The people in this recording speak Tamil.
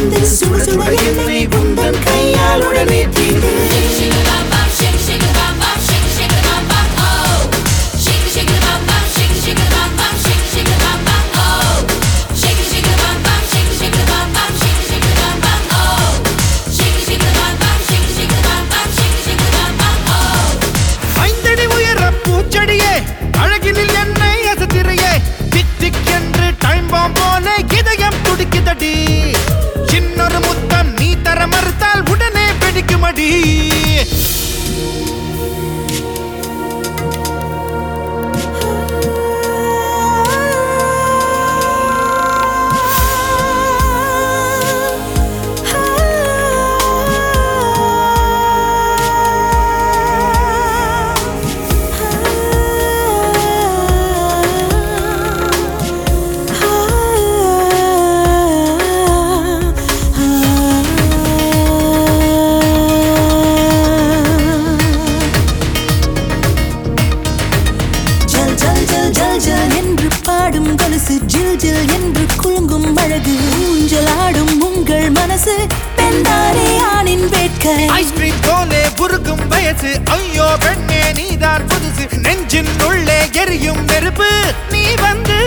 வந்து சுட சுட என்னை உந்தன் கையால் உடனே தீரு Shake it bam bam, shake shake it bam bam, shake shake it bam bam, oh. Shake shake it bam bam, shake shake it bam bam, shake shake it bam bam, oh. Shake shake it bam bam, shake shake it bam bam, shake shake it bam bam, oh. Shake shake it bam bam, shake shake it bam bam, shake shake it bam bam, oh. ஐந்தடி உயர பூச்செடியே அழகினில் என்னை அசத்திரையே திக் திக் என்று டைம் பாம் போல இதயம் துடிக்குதடி இன்னொரு முத்தம் நீ தர மறுத்தால் உடனே வெடிக்குமடி ஜல் ஜல் ஜல் ஜல் ஜல் என்று பாடும் கொலுசு ஜில் ஜில் என்று குலுங்கும் அழகு ஊஞ்சலாடும் உங்கள் மனசு பெண்தானே ஆணின் வேட்கை ஐஸ்கிரீம் போலே புருக்கும் வயசு ஐயோ பெண்ணே நீதான் புதுசு நெஞ்சின் உள்ளே எரியும் நெருப்பு நீ வந்து